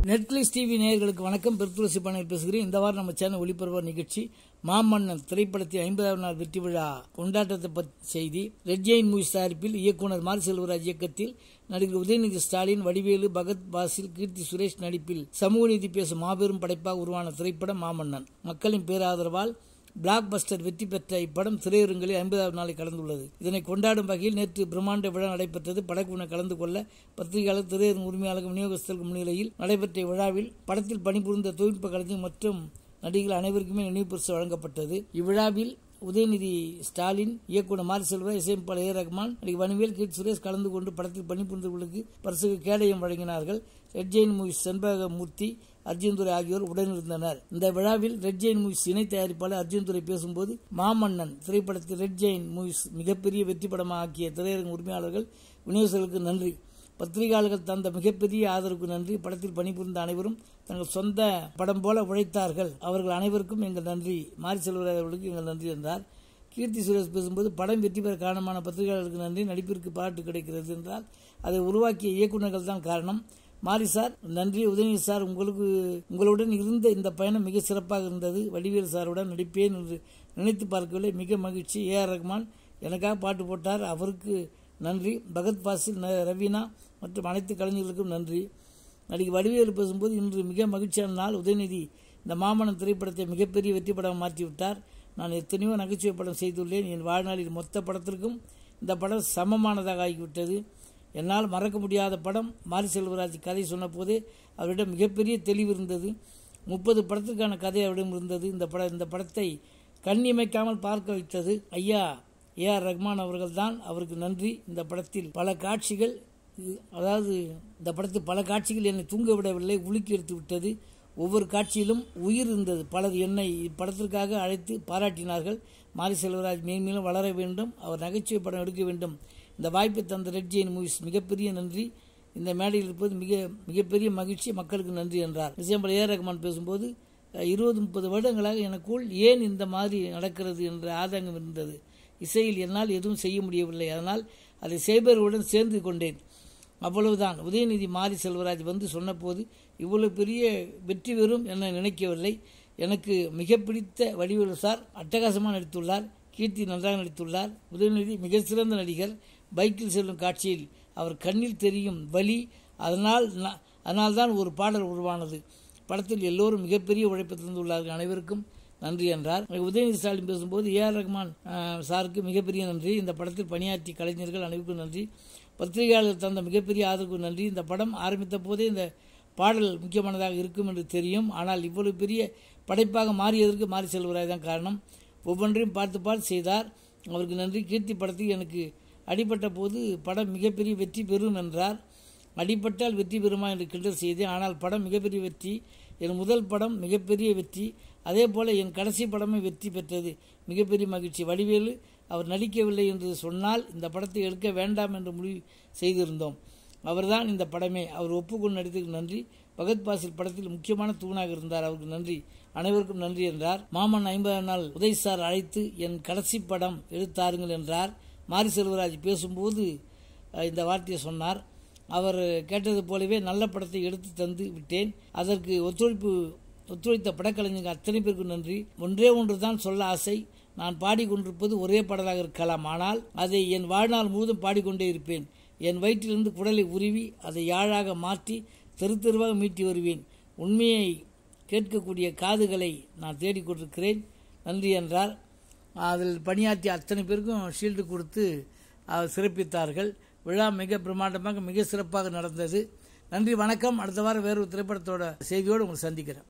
Netflix TV நேயர்களுக்கு வணக்கம் பெருத்துளசி பண்ணையில் பேசுகிறேன் இந்த வாரம் நம்ம சேனல் ஒளிபரப்பு நிகழ்ச்சி மாமன்னன் திரைப்படத்தின் ஐம்பதாவது நாள் வெற்றி விழா கொண்டாட்டத்தை பற்றி செய்தி ரெட் ஜெயின் மூவிஸ் தயாரிப்பில் இயக்குனர் மாரி செல்வராஜ் இயக்கத்தில் நடிகர் உதயநிதி ஸ்டாலின் வடிவேலு பகத் பாசில் கீர்த்தி சுரேஷ் நடிப்பில் சமூக நீதி பேசும் மாபெரும் படைப்பாக உருவான திரைப்படம் மாமன்னன் மக்களின் பேராதரவால் பிளாக் பஸ்டர் வெற்றி பெற்ற இப்படம் திரையரங்கில் ஐம்பதாவது நாளை கடந்துள்ளது இதனை கொண்டாடும் வகையில் நேற்று பிரம்மாண்ட விழா நடைபெற்றது படக்குழுவினர் கலந்து கொள்ள பத்திரிகையாளர் திரையரங்கு உரிமையாளர்கள் விநியோகஸ்தர்கள் முன்னிலையில் நடைபெற்ற விழாவில் படத்தில் பணிபுரிந்த தொழில்நுட்ப கலைஞர் மற்றும் நடிகர்கள் அனைவருக்குமே நினைவு பரிசு வழங்கப்பட்டது இவ்விழாவில் உதயநிதி ஸ்டாலின் இயக்குனர் மாரி செல்வா இசையமைப்பாளர் ஏ ரஹ்மான் நடிகர் வனிவேல் கீர்த்தி சுரேஷ் கலந்து கொண்டு படத்தில் பணிபுரிந்தவர்களுக்கு பரிசுக்கு கேடயம் வழங்கினார்கள் Red Giant Movies Shenbagamoorthy Arjun Durai ஆகியோர் உடனிருந்தனர் இந்த விழாவில் ரெட் ஜெயின் மூவிஸ் இணை தயாரிப்பாளர் அர்ஜுன் துரை பேசும்போது மாமன்னன் திரைப்படத்தில் ரெட் ஜெயின் மூவிஸ் மிகப்பெரிய வெற்றி படமாக ஆக்கிய திரையரங்கு உரிமையாளர்கள் விநியோகர்களுக்கு நன்றி பத்திரிகையாளர்கள் தந்த மிகப்பெரிய ஆதரவுக்கு நன்றி படத்தில் பணிபுரிந்த அனைவரும் தங்கள் சொந்த படம் போல உழைத்தார்கள் அவர்கள் அனைவருக்கும் எங்கள் நன்றி மாரி செல்வராஜ் அவர்களுக்கு எங்கள் நன்றி என்றார் கீர்த்தி சுரேஷ் பேசும்போது படம் வெற்றி பெற காரணமான பத்திரிகையாளர்களுக்கு நன்றி நடிப்பிற்கு பாராட்டு கிடைக்கிறது என்றால் அதை உருவாக்கிய இயக்குநர்கள் தான் காரணம் மாரி சார் நன்றி உதயநிதி சார் உங்களுக்கு உங்களுடன் இருந்த இந்த பயணம் மிக சிறப்பாக இருந்தது வடிவேல் சாருடன் நடிப்பேன் என்று நினைத்து பார்க்கவில்லை மிக மகிழ்ச்சி ஏ ஆர் ரஹ்மான் எனக்காக பாட்டு போட்டார் அவருக்கு நன்றி பகத் பாசில் ரவீனா மற்றும் அனைத்து கலைஞர்களுக்கும் நன்றி நடிகை வடிவேலு பேசும்போது இன்று மிக மகிழ்ச்சியான நாள் உதயநிதி இந்த மாமன்னன் திரைப்படத்தை மிகப்பெரிய வெற்றி படம் மாற்றிவிட்டார் நான் எத்தனையோ நகைச்சுவை படம் செய்துள்ளேன் என் வாழ்நாளில் மொத்த படத்திற்கும் இந்த படம் சமமானதாக ஆகிவிட்டது என்னால் மறக்க முடியாத படம் மாரி செல்வராஜ் கதை சொன்னபோதே அவரிடம் மிகப்பெரிய தெளிவு இருந்தது முப்பது படத்திற்கான கதை அவரிடம் இருந்தது இந்த பட இந்த படத்தை கண்ணிமைக்காமல் பார்க்க வைத்தது ஐயா ஏ ஆர் ரஹ்மான் அவர்கள் தான் அவருக்கு நன்றி இந்த படத்தில் பல காட்சிகள் அதாவது இந்த படத்தில் பல காட்சிகள் என்னை தூங்க விடவில்லை உலுக்கி எடுத்து விட்டது ஒவ்வொரு காட்சியிலும் உயிர் இருந்தது பலர் என்னை இப்படத்திற்காக அழைத்து பாராட்டினார்கள் மாரி செல்வராஜ் மேன்மேலும் வளர வேண்டும் அவர் நகைச்சுவை படம் எடுக்க வேண்டும் இந்த வாய்ப்பை தந்த ரெட் ஜெயின் மூவிஸ் மிகப்பெரிய நன்றி இந்த மேடையில் இருப்பது மிக மிகப்பெரிய மகிழ்ச்சி மக்களுக்கு நன்றி என்றார் நிச்சயம்பல் ஏ ரஹ்மான் பேசும்போது இருபது முப்பது வருடங்களாக எனக்குள் ஏன் இந்த மாதிரி நடக்கிறது என்ற ஆதங்கம் இருந்தது இசையில் என்னால் எதுவும் செய்ய முடியவில்லை அதனால் அதை செய்பவர்களுடன் சேர்ந்து கொண்டேன் அவ்வளவுதான் உதயநிதி மாரி செல்வராஜ் வந்து சொன்னபோது இவ்வளவு பெரிய வெற்றி பெறும் என நினைக்கவில்லை எனக்கு மிக பிடித்த வடிவேலு சார் அட்டகாசமாக நடித்துள்ளார் கீர்த்தி நன்றாக நடித்துள்ளார் உதயநிதி மிக சிறந்த நடிகர் பைக்கில் செல்லும் காட்சியில் அவர் கண்ணில் தெரியும் வலி அதனால் அதனால்தான் ஒரு பாடல் உருவானது படத்தில் எல்லோரும் மிகப்பெரிய உழைப்பை தந்துள்ளார்கள் அனைவருக்கும் நன்றி என்றார் உதயநிதி ஸ்டாலின் பேசும்போது ஏ ஆர் ரஹ்மான் சாருக்கு மிகப்பெரிய நன்றி இந்த படத்தில் பணியாற்றிய கலைஞர்கள் அனைவருக்கும் நன்றி பத்திரிகையாளர்கள் தந்த மிகப்பெரிய ஆதரவுக்கு நன்றி இந்த படம் ஆரம்பித்த போதே இந்த பாடல் முக்கியமானதாக இருக்கும் என்று தெரியும் ஆனால் இவ்வளவு பெரிய படைப்பாக மாறியதற்கு மாறி செல்வராய் தான் காரணம் ஒவ்வொன்றையும் பார்த்து பார்த்து செய்தார் அவருக்கு நன்றி கீர்த்தி படத்தில் எனக்கு அடிபட்ட போது படம் மிகப்பெரிய வெற்றி பெறும் என்றார் அடிப்பட்டால் வெற்றி பெறுமா என்று கிண்டல் செய்தேன் ஆனால் படம் மிகப்பெரிய வெற்றி என் முதல் படம் மிகப்பெரிய வெற்றி அதே போல என் கடைசி படமே வெற்றி பெற்றது மிகப்பெரிய மகிழ்ச்சி வடிவேலு அவர் நடிக்கவில்லை என்று சொன்னால் இந்த படத்தை எடுக்க வேண்டாம் என்று முடிவு செய்திருந்தோம் அவர்தான் இந்த படமே அவர் ஒப்புக்கொண்டு நடித்ததுக்கு நன்றி பகத் பாசில் படத்தில் முக்கியமான தூணாக இருந்தார் அவருக்கு நன்றி அனைவருக்கும் நன்றி என்றார் மாமன் ஐம்பதாம் நாள் உதய் சார் அழைத்து என் கடைசி படம் எடுத்தாருங்கள் என்றார் மாரி செல்வராஜ் பேசும்போது இந்த வார்த்தையை சொன்னார் அவர் கேட்டது போலவே நல்ல படத்தை எடுத்து தந்து விட்டேன் அதற்கு ஒத்துழைப்பு ஒத்துழைத்த படக்கலைஞர்கள் அத்தனை பேருக்கு நன்றி ஒன்றே ஒன்று தான் சொல்ல ஆசை நான் பாடிக்கொண்டிருப்பது ஒரே பாடலாக இருக்கலாம் ஆனால் அதை என் வாழ்நாள் முழுவதும் பாடிக்கொண்டே இருப்பேன் என் வயிற்றிலிருந்து குடலை உருவி அதை யாழாக மாற்றி தெரு தெருவாக மீட்டி வருவேன் உண்மையை கேட்கக்கூடிய காதுகளை நான் தேடிக்கொண்டிருக்கிறேன் நன்றி என்றார் அதில் பணியாற்றிய அத்தனை பேருக்கும் ஷீல்டு கொடுத்து சிறப்பித்தார்கள் விழா மிக பிரம்மாண்டமாக மிக சிறப்பாக நடந்தது நன்றி வணக்கம் அடுத்த வாரம் வேறொரு திரைப்படத்தோட செய்தியோடு உங்களை சந்திக்கிறேன்